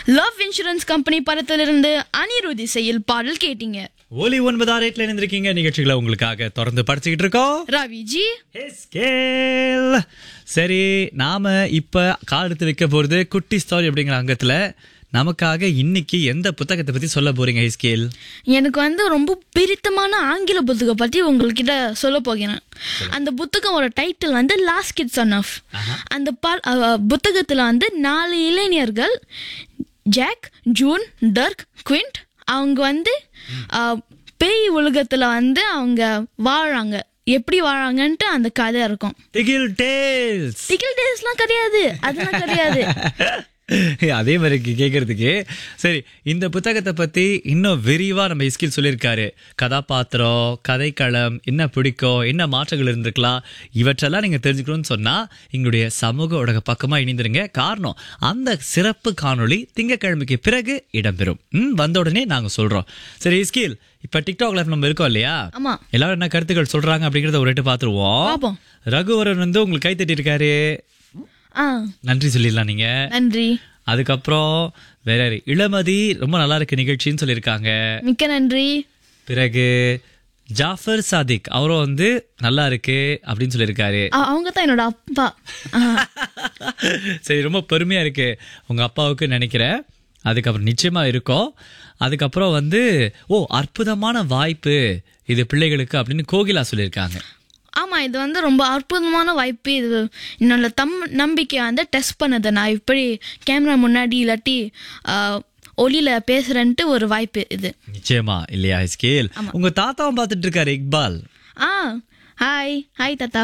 Love insurance company படத்திலிருந்து அனிருத் இசையில் பாடல் கேட்டீங்க ஒலி ஒன்பதாம் ரேட்ல இருந்திருக்கீங்க நிகழ்ச்சிகளை உங்களுக்காக தொடர்ந்து படிச்சுக்கிட்டு இருக்கோம் ரவிஜி ஸ்கேல் சரி நாம இப்ப காலத்து வைக்க போறது குட்டி ஸ்டோரி அப்படிங்கிற அங்கத்துல நமக்காக இன்னைக்கு எந்த புத்தகத்தை பத்தி சொல்ல போறீங்க ஹிஸ்கேல் எனக்கு வந்து ரொம்ப பிடித்தமான ஆங்கில புத்தகம் பற்றி உங்கள்கிட்ட சொல்ல போகிறேன் அந்த புத்தகமோட டைட்டில் வந்து லாஸ்ட் கிட்ஸ் ஆன் ஆஃப் அந்த பா புத்தகத்தில் வந்து நாலு இளைஞர்கள் ஜாக் ஜூன் டர்க் குவிண்ட் அவங்க வந்து அஹ், பேய் உலகத்தில் வந்து அவங்க வாழ்றாங்க எப்படி வாழ்றாங்கன்ட்டு அந்த கதை இருக்கும் திகில் டேல்ஸ் டிகில் டேஸ்லாம் கிடையாது அதெல்லாம் கிடையாது அதே மாதிரி கே- கேட்கறதுக்கு சரி இந்த புத்தகத்தை பத்தி இன்னும் விரிவா நம்ம இஸ்கில் சொல்லியிருக்காரு கதாபாத்திரம் கதைக்களம் என்ன பிடிக்கும் என்ன மாற்றங்கள் இருந்திருக்கலாம் இவற்றெல்லாம் நீங்க தெரிஞ்சுக்கணும்னு சொன்னா எங்களுடைய சமூக ஊடக பக்கமா இணைந்திருங்க காரணம் அந்த சிறப்பு காணொளி திங்கட்கிழமைக்கு பிறகு இடம்பெறும் ம் வந்த உடனே நாங்க சொல்றோம் சரி இஸ்கில் இப்ப டிக்டாக் லைஃப் நம்ம இருக்கோம் இல்லையா ஆமா எல்லாரும் என்ன கருத்துக்கள் சொல்றாங்க அப்படிங்கறத ஒரு ரெட்டு பாத்துருவோம் பாப்போம். ரகுவரன் வந்து உங்களுக்கு கை தட்டி இருக்காரு ஆ நன்றி சொல்லிடலாம் நீங்க நன்றி அதுக்கப்புறம் வேற யாரு? இளமதி ரொம்ப நல்லா இருக்கு நிகழ்ச்சின்னு சொல்லியிருக்காங்க மிக்க நன்றி பிறகு ஜாஃபர் சாதிக் அவரும் வந்து நல்லா இருக்கு அப்படின்னு சொல்லியிருக்காரு அ- அவங்க தான் என்னோட அப்பா ஆ. சரி ரொம்ப பெருமையா இருக்கு உங்க அப்பாவுக்கு நினைக்கிறேன் அதுக்கப்புறம் நிச்சயமா இருக்கும் அதுக்கப்புறம் வந்து ஓ அற்புதமான வாய்ப்பு இது பிள்ளைகளுக்கு அப்படின்னு கோகிலா சொல்லியிருக்காங்க ஆமா இது வந்து ரொம்ப அற்புதமான வாய்ப்பு இது என்னோட தம் நம்பிக்கையை வந்து டெஸ்ட் பண்ணது நான் இப்படி கேமரா முன்னாடி இல்லாட்டி ஆ, ஒலியில பேசுறேன்ட்டு ஒரு வாய்ப்பு இது நிச்சயமா இல்லையா ஸ்கேல் உங்க தாத்தாவும் பார்த்துட்டு இருக்காரு இக்பால் ஆ ஹாய் ஹாய் தாத்தா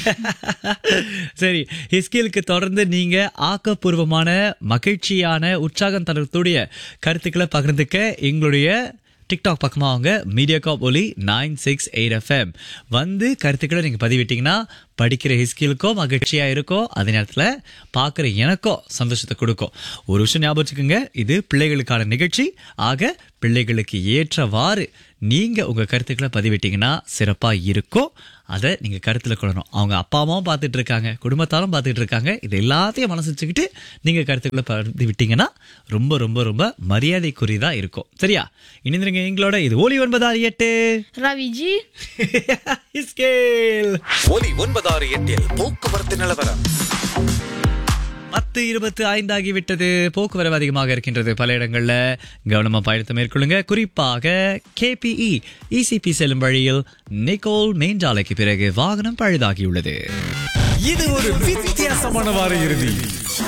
சரி ஹிஸ்கிலுக்கு தொடர்ந்து நீங்க ஆக்கப்பூர்வமான மகிழ்ச்சியான உற்சாகம் தரக்கூடிய கருத்துக்களை பகிர்ந்துக்க எங்களுடைய டிக்டாக் பக்கமா வாங்க மீடியா காப் ஒலி நைன் சிக்ஸ் எயிட் எஃப்எம் வந்து கருத்துக்களை நீங்க பதிவிட்டீங்கன்னா படிக்கிற ஹிஸ்கிலுக்கும் மகிழ்ச்சியா இருக்கும் அதே நேரத்துல பார்க்குற எனக்கும் சந்தோஷத்தை கொடுக்கும் ஒரு விஷயம் ஞாபகம் வச்சுக்கோங்க இது பிள்ளைகளுக்கான நிகழ்ச்சி ஆக பிள்ளைகளுக்கு ஏற்றவாறு நீங்க உங்க கருத்துக்களை பதிவிட்டீங்கன்னா சிறப்பா இருக்கும் அதை நீங்க கருத்துல கொள்ளணும் அவங்க அப்பா அம்மாவும் பார்த்துட்டு இருக்காங்க குடும்பத்தாரும் பார்த்துட்டு இருக்காங்க இது எல்லாத்தையும் மனசு வச்சுக்கிட்டு நீங்க கருத்துக்களை பதிவிட்டீங்கன்னா ரொம்ப ரொம்ப ரொம்ப மரியாதைக்குரியதா இருக்கும் சரியா இணைந்திருங்க எங்களோட இது ஒலி ஒன்பதாறு எட்டு ரவிஜி ஸ்கேல் ஒலி ஒன்பதாறு எட்டில் போக்குவரத்து நிலவரம் பத்து இருபத்து ஐந்தாகிவிட்டது போக்குவரவு அதிகமாக இருக்கின்றது பல இடங்கள்ல கவனமா பயணத்தை மேற்கொள்ளுங்க குறிப்பாக கேபிஇ இசிபி செல்லும் வழியில் நிக்கோல் மேஞ்சாலைக்கு பிறகு வாகனம் பழுதாகியுள்ளது இது ஒரு வித்தியாசமான வார இறுதி